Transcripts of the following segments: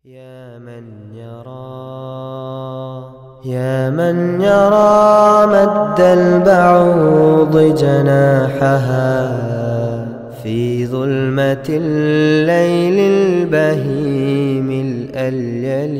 يا من يرى يا من يرى مد البعوض جناحها في ظلمة الليل البهيم الأليل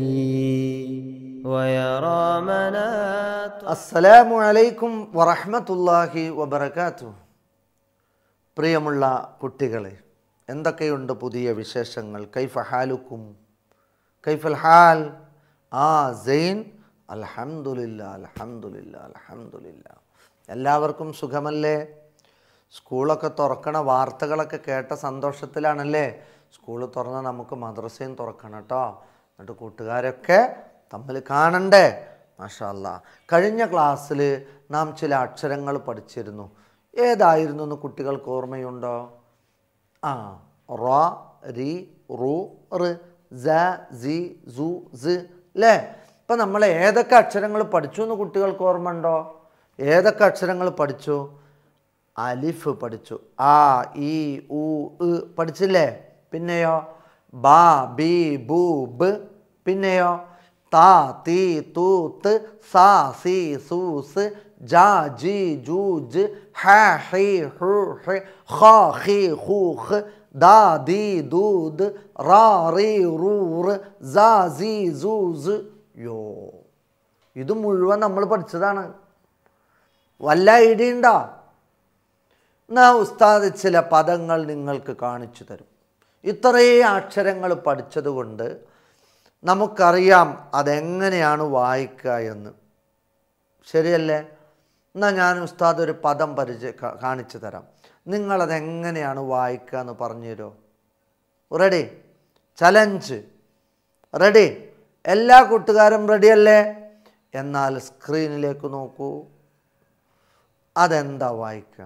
ويرى مناط അസ്സലാമു അലൈക്കും വറഹ്മത്തുള്ളാഹി വബറകാത്തു പ്രിയമുള്ള കുട്ടികളെ എന്തൊക്കെയുണ്ട് പുതിയ വിശേഷങ്ങൾ കൈഫ ഹാലുക്കും കൈഫൽ ഹാൽ ആ സെയിൻ അൽഹംദുലില്ല അൽഹംദുലില്ല അൽഹംദുലില്ല എല്ലാവർക്കും സുഖമല്ലേ സ്കൂളൊക്കെ തുറക്കണ വാർത്തകളൊക്കെ കേട്ട സന്തോഷത്തിലാണല്ലേ സ്കൂൾ തുറന്നാൽ നമുക്ക് മദ്രസയും തുറക്കണം കേട്ടോ എന്നിട്ട് കൂട്ടുകാരൊക്കെ തമ്മിൽ കാണണ്ടേ മാഷാ അല്ലാ കഴിഞ്ഞ ക്ലാസ്സിൽ നാം ചില അക്ഷരങ്ങൾ പഠിച്ചിരുന്നു ഏതായിരുന്നു എന്ന് കുട്ടികൾക്ക് ഓർമ്മയുണ്ടോ ആ റ രി റു റ് സ സി സു സ് അല്ലേ ഇപ്പം നമ്മൾ ഏതൊക്കെ അക്ഷരങ്ങൾ പഠിച്ചു എന്ന് കുട്ടികൾക്ക് ഓർമ്മ ഉണ്ടോ ഏതൊക്കെ അക്ഷരങ്ങൾ പഠിച്ചു അലിഫ് പഠിച്ചു ആ ഇ ഉ ഇ പഠിച്ചില്ലേ പിന്നെയോ ബ ബി ബു ബ് പിന്നെയോ താ തീ തൂ ത് സാ സി സു സ് ജ ജി ജു ജ് ഹ ഹി ഹു ഹ് ഖ ഖി ഖു ഖ് ദാ ദി ദൂ ദ് റാ റീ റൂ റ് സ സി സു സ് യോ ഇത് മുഴുവൻ നമ്മൾ പഠിച്ചതാണ് വല്ല ഐഡിയ ഉണ്ടോ എന്നാ ഉസ്താദ് ചില പദങ്ങൾ നിങ്ങൾക്ക് കാണിച്ചു തരും ഇത്രയും അക്ഷരങ്ങൾ പഠിച്ചതുകൊണ്ട് നമുക്കറിയാം അതെങ്ങനെയാണ് വായിക്കുക എന്ന് ശരിയല്ലേ എന്നാൽ ഞാൻ ഉസ്താദ് ഒരു പദം പരിചയ കാ- കാണിച്ചു തരാം നിങ്ങളതെങ്ങനെയാണ് വായിക്കുക എന്ന് പറഞ്ഞു തരുമോ റെഡി ചലഞ്ച് റെഡി എല്ലാ കൂട്ടുകാരും റെഡിയല്ലേ എന്നാൽ സ്ക്രീനിലേക്ക് നോക്കൂ അതെന്താ വായിക്കുക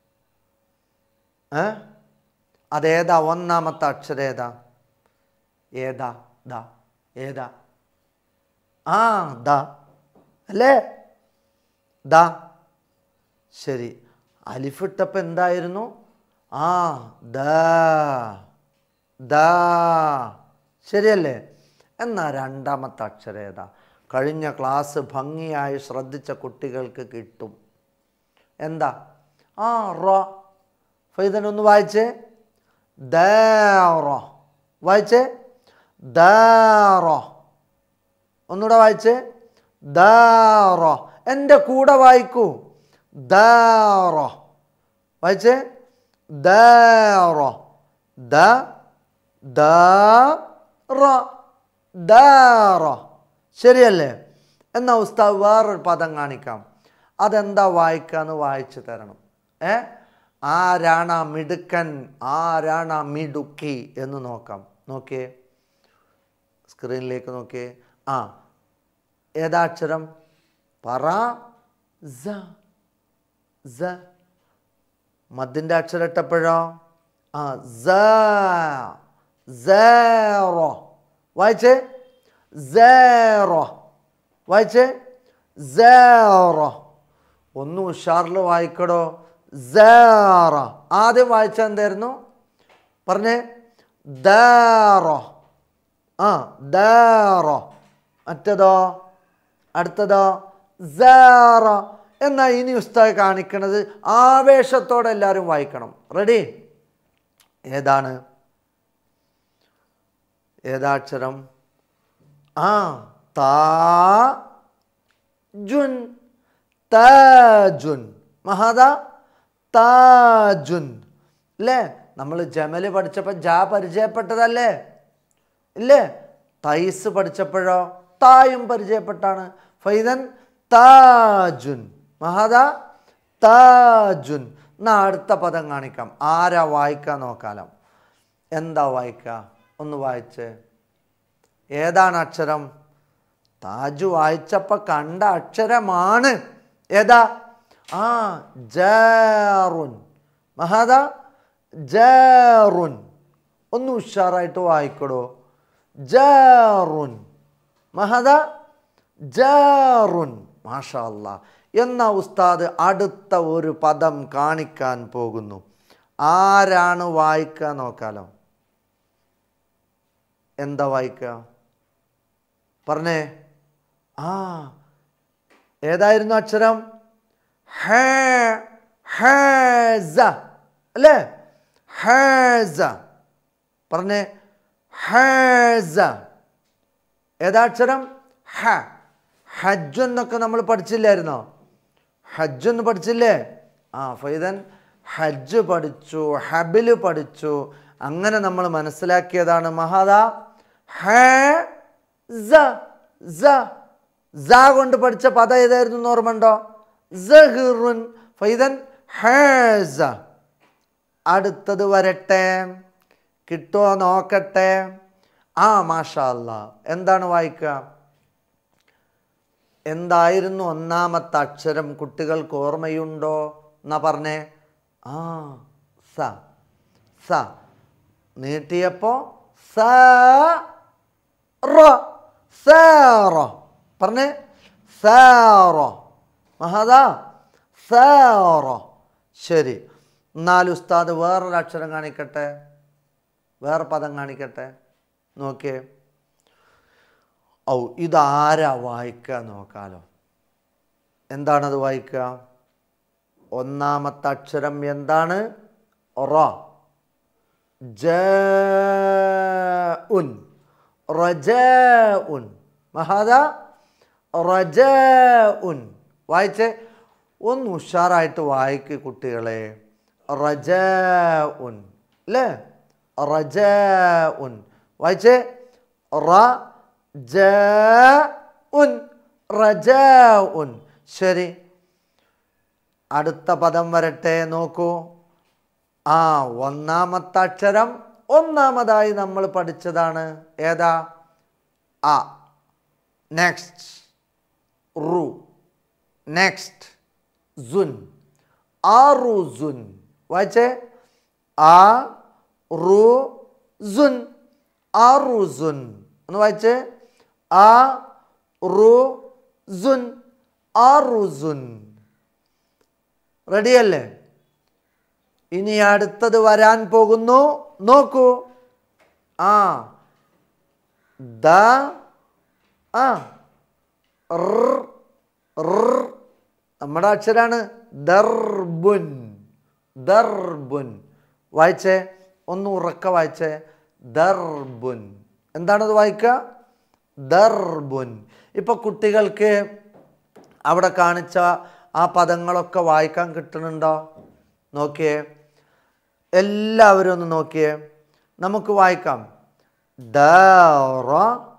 ഏ അതേതാ ഒന്നാമത്തെ അക്ഷരം ഏതാ ഏതാ ദാ ഏതാ ആ ദാ അല്ലേ ദാ ശരി അലിഫിട്ടപ്പോൾ എന്തായിരുന്നു ആ ദ ദ ശരിയല്ലേ എന്നാ രണ്ടാമത്തെ അക്ഷരം ഏതാ കഴിഞ്ഞ ക്ലാസ് ഭംഗിയായി ശ്രദ്ധിച്ച കുട്ടികൾക്ക് കിട്ടും എന്താ ആ റോ ഫൈതൻ ഒന്ന് വായിച്ചേ ദറോ വായിച്ചേ ദറോ ഒന്നുകൂടെ വായിച്ചേ ദറോ എൻ്റെ കൂടെ വായിക്കൂ ദറോ വായിച്ചേ ദറോ ദ ദറോ ദറോ ശരിയല്ലേ എന്നാ ഉസ്താദ് വേറൊരു പദം കാണിക്കാം അതെന്താ വായിക്കാന്ന് വായിച്ചു തരണം ഏ ആരാണ് ആ മിടുക്കൻ ആരാണ് ആ മിടുക്കി എന്ന് നോക്കാം നോക്കിയേ സ്ക്രീനിലേക്ക് നോക്കിയേ ആ ഏതാ അക്ഷരം പറ സ സ മദ്ദിൻ്റെ അക്ഷരം ഇട്ടപ്പോഴോ ആ സ സേറോ വായിച്ചേ സേറോ വായിച്ചേ സേറോ ഒന്ന് ഉഷാറിൽ വായിക്കടോ സേറ ആദ്യം വായിച്ച എന്തായിരുന്നു പറഞ്ഞേ ദാറോ ആ ദാറോ മറ്റതോ അടുത്തതോ സേറ എന്നാൽ ഇനി ഉസ്താദ് കാണിക്കണത് ആവേശത്തോടെ എല്ലാവരും വായിക്കണം റെഡി ഏതാണ് ഏതാക്ഷരം ആ താ ജുൻ താജുൻ മഹാദ താജുൻ അല്ലേ നമ്മൾ ജമല് പഠിച്ചപ്പോൾ ജാ പരിചയപ്പെട്ടതല്ലേ ഇല്ലേ തൈസ് പഠിച്ചപ്പോഴോ തായും പരിചയപ്പെട്ടാണ് ഫൈദൻ താജുൻ മഹാദ താജുൻ എന്നാ അടുത്ത പദം കാണിക്കാം ആരാ വായിക്കാൻ നോക്കാലോ എന്താ വായിക്കുക ഒന്ന് വായിച്ചേ ഏതാണ് അക്ഷരം താജു വായിച്ചപ്പോൾ കണ്ട അക്ഷരമാണ് ഏതാ ആ ജാറുൻ മഹാദ ജാറുൻ ഒന്ന് ഉഷാറായിട്ട് വായിക്കടോ ജാറുൻ മഹദ ജാറുൻ മാഷാ അല്ലാ എന്ന ഉസ്താദ് അടുത്ത ഒരു പദം കാണിക്കാൻ പോകുന്നു ആരാണ് വായിക്കുക നോക്കാലോ എന്താ വായിക്കുക പറഞ്ഞേ ആ ഏതായിരുന്നു അക്ഷരം ഹേ ഹേസ അല്ലേ ഹേസ പറഞ്ഞേ ഹേസ ഏതാ അക്ഷരം ഹ ഹജ്ജ് എന്നൊക്കെ നമ്മൾ പഠിച്ചില്ലായിരുന്നോ ഹജ്ജ് എന്ന് പഠിച്ചില്ലേ ആ ഫൈദൻ ഹജ്ജ് പഠിച്ചു ഹബില് പഠിച്ചു അങ്ങനെ നമ്മൾ മനസ്സിലാക്കിയതാണ് മഹാദ ഹേ സ സ സ കൊണ്ട് പഠിച്ച പദം ഏതായിരുന്നു എന്ന് ഓർമ്മയുണ്ടോ സഹിറുൻ ഫൈദൻ ഹേസ അടുത്തത് വരട്ടെ കിട്ടുമോ നോക്കട്ടെ ആ മാഷാ അല്ലാ എന്താണ് വായിക്കുക എന്തായിരുന്നു ഒന്നാമത്തെ അക്ഷരം കുട്ടികൾക്ക് ഓർമ്മയുണ്ടോ എന്നാ പറഞ്ഞേ ആ സ സ നീട്ടിയപ്പോ സ റ സേറോ പറഞ്ഞേ സേറോ മഹദാ സേറോ ശരി എന്നാൽ ഉസ്താദ് വേറൊരു അക്ഷരം കാണിക്കട്ടെ വേറെ പദം കാണിക്കട്ടെ നോക്കിയേ ഔ ഇതാരാ വായിക്കുക നോക്കാലോ എന്താണത് വായിക്കുക ഒന്നാമത്തെ അക്ഷരം എന്താണ് റ ജ ഉൻ റജ ഉൻ മഹാദ റജ ഉൻ വായിച്ചേ ഒന്ന് ഉഷാറായിട്ട് വായിക്ക് കുട്ടികളെ റജ ഉൻ അല്ലേ റജ ഉൻ വായിച്ചേ റ ജ ഉൻ റജ ഉൻ ശരി അടുത്ത പദം വരട്ടെ നോക്കൂ ആ ഒന്നാമത്തെ അക്ഷരം ഒന്നാമതായി നമ്മൾ പഠിച്ചതാണ് ഏതാ ആ നെക്സ്റ്റ് റു നെക്സ്റ്റ് സുൻ ആറു സുൻ വായിച്ചേ ആ റു സുൻ ആറു സുൻ ഒന്ന് വായിച്ചേ ആ റു സുൻ ആറു സുൻ റെഡിയല്ലേ ഇനി അടുത്തത് വരാൻ പോകുന്നു നോക്കൂ ആ ദ ആ ർ, ർ. നമ്മുടെ അക്ഷരാണ് ദർബുൻ ദർബുൻ വായിച്ചേ ഒന്ന് ഉറക്ക വായിച്ചേ ദർബുൻ എന്താണത് വായിക്കുക ദർബുൻ ഇപ്പൊ കുട്ടികൾക്ക് അവിടെ കാണിച്ച ആ പദങ്ങളൊക്കെ വായിക്കാൻ കിട്ടുന്നുണ്ടോ നോക്കിയേ എല്ലാവരും ഒന്ന് നോക്കിയേ നമുക്ക് വായിക്കാം ദറ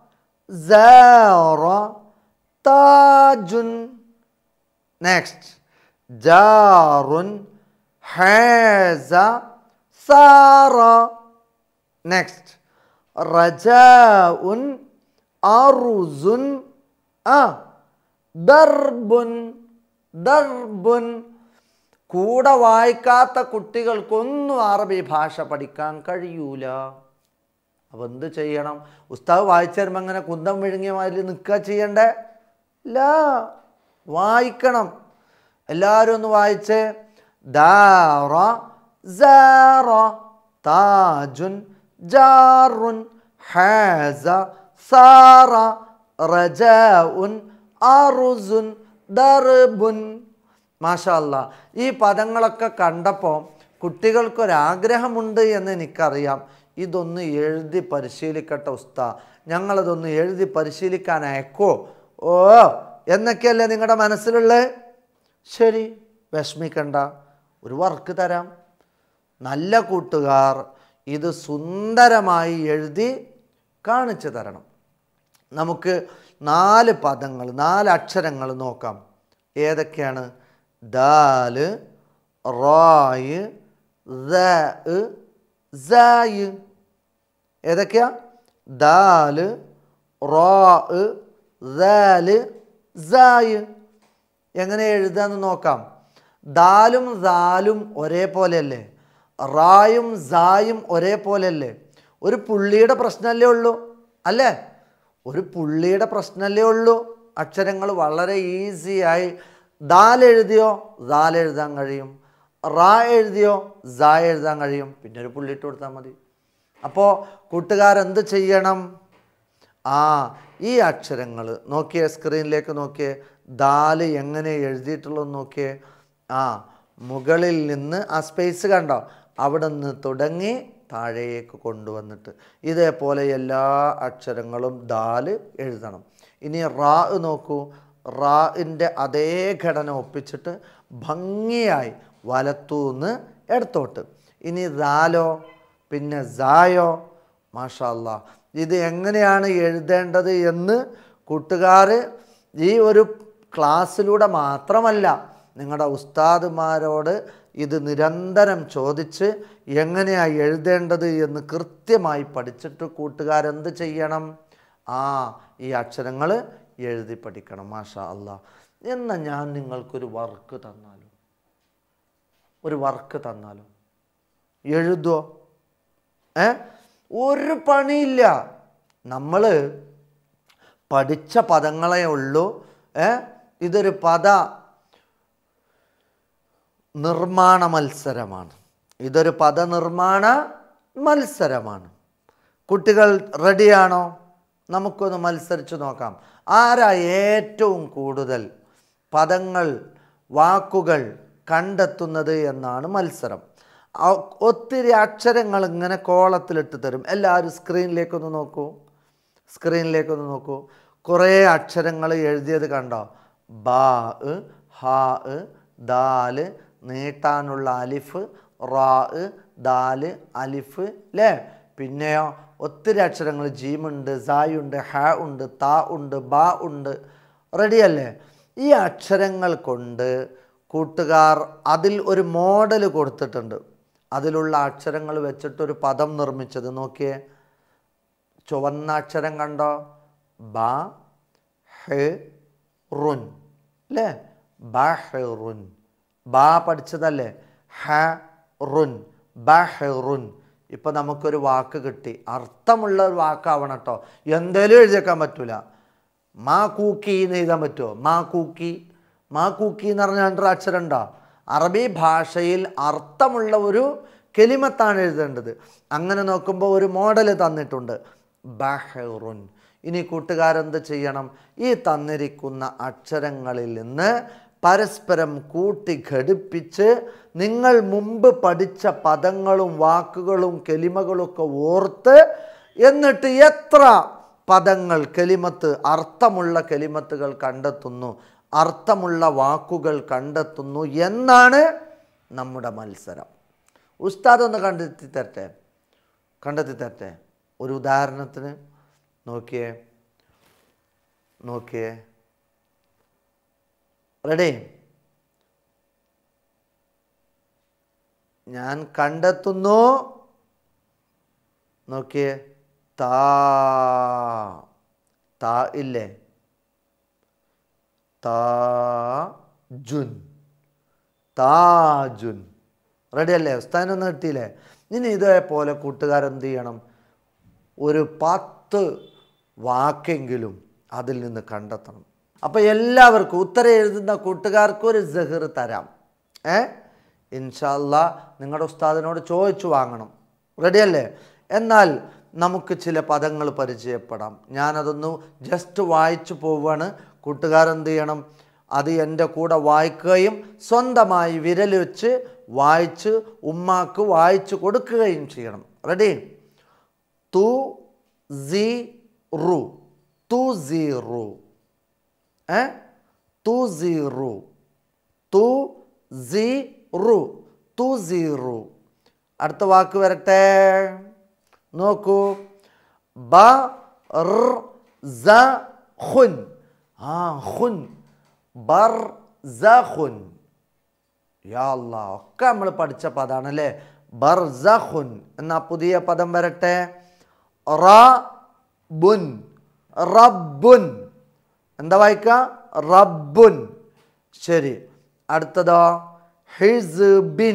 സറ താജുൻ നെക്സ്റ്റ് ജാറുൻ ഹേസ സാറ നെക്സ്റ്റ് റജാഉൻ അറുസുൻ ആ ദർബുൻ ദർബുൻ കൂടെ വായിക്കാത്ത കുട്ടികൾക്കൊന്നും അറബി ഭാഷ പഠിക്കാൻ കഴിയൂല അപ്പം എന്ത് ചെയ്യണം ഉസ്താവ് വായിച്ചു തരുമ്പോൾ അങ്ങനെ കുന്തം വിഴുങ്ങിയ മാതിരി നിൽക്കുക ചെയ്യണ്ടേ ഇല്ല വായിക്കണം എല്ലാവരും ഒന്ന് വായിച്ച് ദാറ സാറ താജുൻ ജാറുൻ ഹാസ സാറ റജാഉൻ അറുസുൻ ദർബുൻ മാഷാ അല്ലാ ഈ പദങ്ങളൊക്കെ കണ്ടപ്പോൾ കുട്ടികൾക്കൊരാഗ്രഹമുണ്ട് എന്ന് എനിക്കറിയാം ഇതൊന്ന് എഴുതി പരിശീലിക്കട്ടെ ഉസ്താ ഞങ്ങളതൊന്ന് എഴുതി പരിശീലിക്കാൻ അയക്കോ ഓ എന്നൊക്കെയല്ലേ നിങ്ങളുടെ മനസ്സിലുള്ളത് ശരി വിഷമിക്കണ്ട ഒരു വർക്ക് തരാം നല്ല കൂട്ടുകാർ ഇത് സുന്ദരമായി എഴുതി കാണിച്ചു തരണം നമുക്ക് നാല് പദങ്ങൾ നാല് അക്ഷരങ്ങൾ നോക്കാം ഏതൊക്കെയാണ് ദാല് റായ് ദ സായ് ഏതൊക്കെയാ ദാല് റോ ദാല് സായ് എങ്ങനെ എഴുതാന്ന് നോക്കാം ദാലും ദാലും ഒരേപോലെയല്ലേ റായും സായും ഒരേപോലെയല്ലേ ഒരു പുള്ളിയുടെ പ്രശ്നമല്ലേ ഉള്ളൂ അല്ലേ ഒരു പുള്ളിയുടെ പ്രശ്നമല്ലേ ഉള്ളൂ അക്ഷരങ്ങൾ വളരെ ഈസിയായി ദാൽ എഴുതിയോ ദാൽ എഴുതാൻ കഴിയും റാ എഴുതിയോ സാ എഴുതാൻ കഴിയും പിന്നെ ഒരു പുള്ളി ഇട്ട് കൊടുത്താൽ മതി അപ്പോൾ കൂട്ടുകാരെന്ത് ചെയ്യണം ആ ഈ അക്ഷരങ്ങൾ നോക്കിയേ സ്ക്രീനിലേക്ക് നോക്കിയേ ദാല് എങ്ങനെ എഴുതിയിട്ടുള്ളത് നോക്കിയേ ആ മുകളിൽ നിന്ന് ആ സ്പേസ് കണ്ടോ അവിടെ നിന്ന് തുടങ്ങി താഴേക്ക് കൊണ്ടുവന്നിട്ട് ഇതേപോലെ എല്ലാ അക്ഷരങ്ങളും ദാല് എഴുതണം ഇനി റാ നോക്കൂ റാഇൻ്റെ അതേ ഘടന ഒപ്പിച്ചിട്ട് ഭംഗിയായി വലത്തൂന്ന് ഇടത്തോട്ട് ഇനി ദാലോ പിന്നെ സായോ മാഷാല്ല ഇത് എങ്ങനെയാണ് എഴുതേണ്ടത് എന്ന് കൂട്ടുകാർ ഈ ഒരു ക്ലാസ്സിലൂടെ മാത്രമല്ല നിങ്ങളുടെ ഉസ്താദുമാരോട് ഇത് നിരന്തരം ചോദിച്ച് എങ്ങനെയാണ് എഴുതേണ്ടത് എന്ന് കൃത്യമായി പഠിച്ചിട്ട് കൂട്ടുകാരെന്ത് ചെയ്യണം ആ ഈ അക്ഷരങ്ങൾ എഴുതി പഠിക്കണം മാഷാ അല്ലാ എന്നാൽ ഞാൻ നിങ്ങൾക്കൊരു വർക്ക് തന്നാലും ഒരു വർക്ക് തന്നാലും എഴുതുമോ ഏ ഒരു പണിയില്ല നമ്മൾ പഠിച്ച പദങ്ങളെ ഉള്ളൂ ഏ ഇതൊരു പദ നിർമ്മാണ മത്സരമാണ് ഇതൊരു പദനിർമ്മാണ മത്സരമാണ് കുട്ടികൾ റെഡിയാണോ നമുക്കൊന്ന് മത്സരിച്ച് നോക്കാം ആരാ ഏറ്റവും കൂടുതൽ പദങ്ങൾ വാക്കുകൾ കണ്ടെത്തുന്നത് എന്നാണ് മത്സരം ആ- ഒത്തിരി അക്ഷരങ്ങൾ ഇങ്ങനെ കോളത്തിലിട്ട് തരും എല്ലാവരും സ്ക്രീനിലേക്കൊന്ന് നോക്കൂ സ്ക്രീനിലേക്കൊന്ന് നോക്കൂ കുറേ അക്ഷരങ്ങൾ എഴുതിയത് കണ്ടോ ബാ ഹാ ദാല് നീട്ടാനുള്ള അലിഫ് റാ ദാല് അലിഫ് അല്ലേ പിന്നെയോ ഒത്തിരി അക്ഷരങ്ങൾ ജീമുണ്ട് സായുണ്ട് ഹ ഉണ്ട് താ ഉണ്ട് ബാ ഉണ്ട് റെഡിയല്ലേ ഈ അക്ഷരങ്ങൾ കൊണ്ട് കൂട്ടുകാർ അതിൽ ഒരു മോഡൽ കൊടുത്തിട്ടുണ്ട് അതിലുള്ള അക്ഷരങ്ങൾ വെച്ചിട്ടൊരു പദം നിർമ്മിച്ചത് നോക്കിയേ ചുവന്ന അക്ഷരം കണ്ടോ ബ ഹെ റുൻ അല്ലേ ബ ഹെ റുൻ ബാ പഠിച്ചതല്ലേ ഹ റുൻ ബ ഹെ റുൻ ഇപ്പം നമുക്കൊരു വാക്ക് കിട്ടി അർത്ഥമുള്ള ഒരു വാക്കാവണം കേട്ടോ എന്തേലും എഴുതിയേക്കാൻ പറ്റൂല മാ കൂക്കി എന്ന് എഴുതാൻ പറ്റുമോ മാ കൂക്കി മാ കൂക്കി എന്ന് പറഞ്ഞാൽ രണ്ടര അക്ഷരം ഉണ്ടോ അറബി ഭാഷയിൽ അർത്ഥമുള്ള ഒരു കെലിമത്താണ് എഴുതേണ്ടത് അങ്ങനെ നോക്കുമ്പോൾ ഒരു മോഡൽ തന്നിട്ടുണ്ട് ബഹറുൻ ഇനി കൂട്ടുകാരെന്ത് ചെയ്യണം ഈ തന്നിരിക്കുന്ന അക്ഷരങ്ങളിൽ നിന്ന് പരസ്പരം കൂട്ടി ഘടിപ്പിച്ച് നിങ്ങൾ മുമ്പ് പഠിച്ച പദങ്ങളും വാക്കുകളും കെലിമകളൊക്കെ ഓർത്ത് എന്നിട്ട് എത്ര പദങ്ങൾ കെലിമത്ത് അർത്ഥമുള്ള കെലിമത്തുകൾ കണ്ടെത്തുന്നു അർത്ഥമുള്ള വാക്കുകൾ കണ്ടെത്തുന്നു എന്നാണ് നമ്മുടെ മത്സരം ഉസ്താദ് ഒന്ന് കണ്ടെത്തി തരട്ടെ കണ്ടെത്തി തരട്ടെ ഒരു ഉദാഹരണത്തിന് നോക്കിയേ നോക്കിയേ റെഡി ഞാൻ കണ്ടെത്തുന്നു നോക്കിയേ താ താ ഇല്ലേ താജുൻ താജുൻ റെഡി അല്ലേ ഉസ്താനൊന്നും കിട്ടിയില്ലേ ഇനി ഇതേപോലെ കൂട്ടുകാരെന്ത് ചെയ്യണം ഒരു പത്ത് വാക്കെങ്കിലും അതിൽ നിന്ന് കണ്ടെത്തണം അപ്പോൾ എല്ലാവർക്കും ഉത്തരം എഴുതുന്ന കൂട്ടുകാർക്ക് ഒരു ജഹർ തരാം ഏ ഇൻഷല്ല നിങ്ങളുടെ ഉസ്താദിനോട് ചോദിച്ചു വാങ്ങണം റെഡിയല്ലേ എന്നാൽ നമുക്ക് ചില പദങ്ങൾ പരിചയപ്പെടാം ഞാനതൊന്ന് ജസ്റ്റ് വായിച്ചു പോവുകയാണ് കൂട്ടുകാരെന്ത് ചെയ്യണം അത് എൻ്റെ കൂടെ വായിക്കുകയും സ്വന്തമായി വിരൽ വെച്ച് വായിച്ച് ഉമ്മാക്ക് വായിച്ചു കൊടുക്കുകയും ചെയ്യണം റെഡി തു സി റു തു സീറു ഏ തു സീറു തു സീറു തു സീറു അടുത്ത വാക്ക് വരട്ടെ നോക്കൂ ബ ർ സ ഖുൻ ആ ഖുൻ ബർ സ ഖുൻ യാ അല്ലാ ഒക്കെ നമ്മൾ പഠിച്ച പദമാണ് അല്ലേ ബർസഖുൻ എന്ന പുതിയ പദം വരട്ടെ റബുൻ റബ്ബുൻ എന്താ വായിക്ക റബ്ബുൻ ശരി അടുത്തതോ ഹിസ്ബിൻ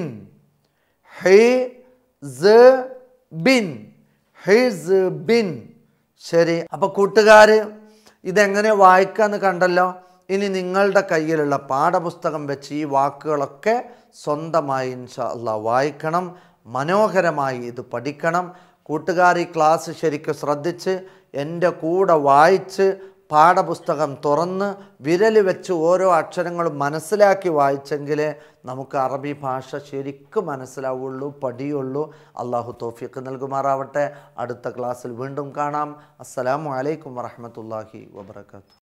ഹിസ്ബിൻ ഹിസ്ബിൻ ശരി അപ്പൊ കൂട്ടുകാര് ഇതെങ്ങനെ വായിക്കാന്ന് കണ്ടല്ലോ ഇനി നിങ്ങളുടെ കയ്യിലുള്ള പാഠപുസ്തകം വെച്ച് ഈ വാക്കുകളൊക്കെ സ്വന്തമായി ഇൻഷാ അല്ലാ വായിക്കണം മനോഹരമായി ഇത് പഠിക്കണം കൂട്ടുകാർ ഈ ക്ലാസ് ശരിക്കും ശ്രദ്ധിച്ച് എൻ്റെ കൂടെ വായിച്ച് പാഠപുസ്തകം തുറന്ന് വിരൽ വെച്ച് ഓരോ അക്ഷരങ്ങളും മനസ്സിലാക്കി വായിച്ചെങ്കിലേ നമുക്ക് അറബി ഭാഷ ശരിക്കും മനസ്സിലാവുള്ളൂ പഠിയുള്ളൂ അള്ളാഹു തോഫിക്ക് നൽകുമാറാവട്ടെ അടുത്ത ക്ലാസ്സിൽ വീണ്ടും കാണാം അസ്സലാമു അലൈക്കും വറഹമത്തല്ലാഹി വബർക്കാത്തു